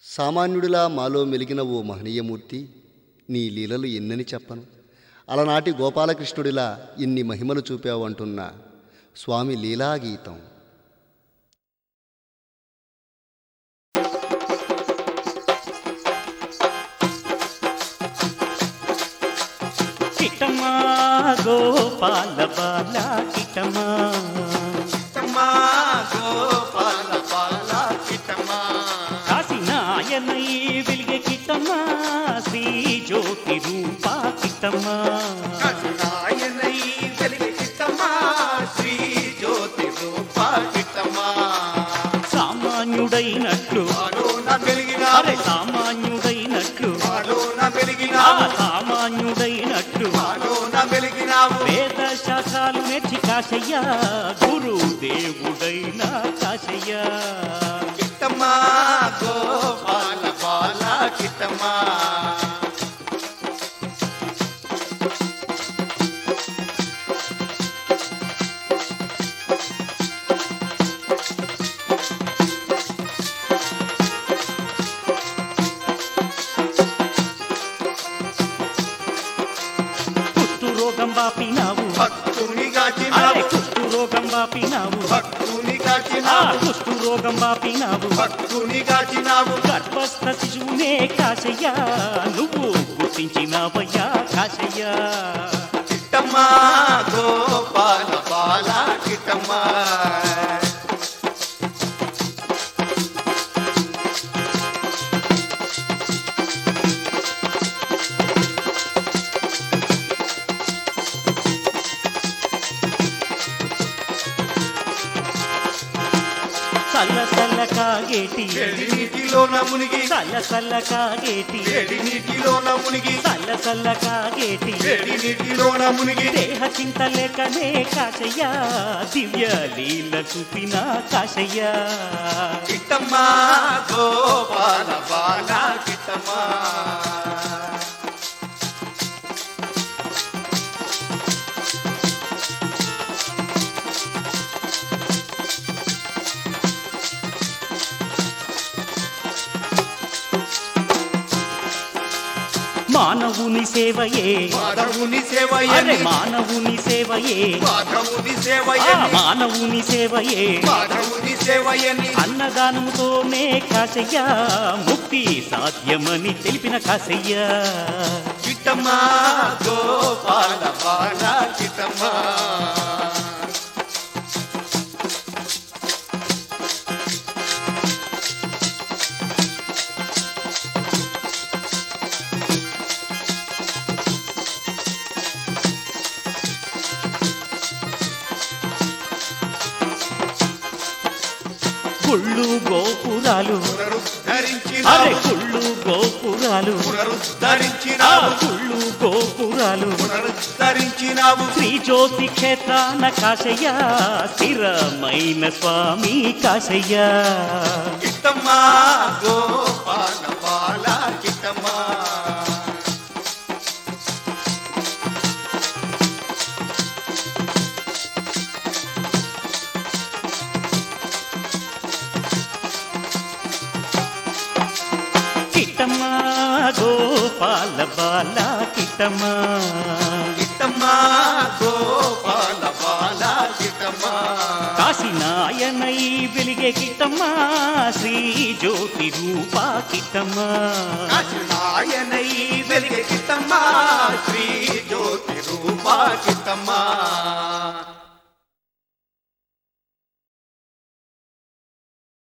సామాన్యుడిలా మాలో మెలిగిన ఓ మహనీయమూర్తి నీ లీలలు ఎన్నని చెప్పను అలనాటి గోపాలకృష్ణుడిలా ఇన్ని మహిమలు చూపావు అంటున్న స్వామి లీలాగీతం కిటమా గోపాల బాల కిటమా కిటమా గోపాల బాల కిటమా కాశీనాయనై వెలిగే కిటమా శ్రీ జ్యోతి రూపా కిటమా కరుణాయనై వెలిగే కిటమా శ్రీ జ్యోతి రూప కిటమా సామాన్యుడైనట్లు మాలోన వెలిగిన అరే సామాన్యుడైనట్లు మాలోన వెలిగిన ఆ సామాన్యుడైనట్లు మాలోన వెలిగినావు వేద శాస్త్రాలు నేర్చి కాశయ్య గురు దేవుడైన కాశయ్య కిటమా గోపాల బాల కిటమా కుష్టు రోగం బాపినావు భక్తుని అరే గాచినావు కుష్టు రోగం బాపినావు భక్తుని ఆ గాచినావు కుష్టు రోగం బాపినావు భక్తుని గాచినావు గర్భస్థ శిశువునే కాశయ్య నువ్వు గుర్తించినావయ్యా కాశయ్య కిటమా గోపాల బాల కిటమా చల్ల చల్ల కాగేటి చెడి నీటిలోన మునిగి చల్ల చల్ల కాగేటి చెడి నీటిలోన మునిగి చల్ల చల్ల కాగేటి చెడి నీటిలోన మునిగి దేహ చింత లేకనే కాశయ్య దివ్య లీల చూపిన కాశయ్య కిటమా గోపాల బాల కిటమా మానవుని సేవయే మాధవుని అరే సేవయని మానవుని సేవయే మాధవుని ఆ సేవయని మానవుని సేవయే మాధవుని సేవయని అన్నదానముతోనే కాశయ్య ముక్తి సాధ్యమని తెలిపిన కాశయ్య కిటమా గోపాల బాల కిటమా గుళ్ళు గోపురాలు అరే పునరుద్ధరించినావు గుళ్ళు గోపురాలు ఆ పునరుద్ధరించినావు గుళ్ళు గోపురాలు పునరుద్ధరించినావు శ్రీ జ్యోతి క్షేత్రాన కాశయ్య స్థిరమైన స్వామి కాశయ్య కిటమా గోపాల బాల కిటమా కిట్టమ్మా గోపాల బాల కిట్టమ్మా కిటమా గోపాల బాల కిటమా కాశీనాయనై వెలిగే కిట్టమ్మా శ్రీ జ్యోతి రూపా కిట్టమ్మా కాశీనాయనై వెలిగే కిటమా శ్రీ జ్యోతి రూపా కిటమా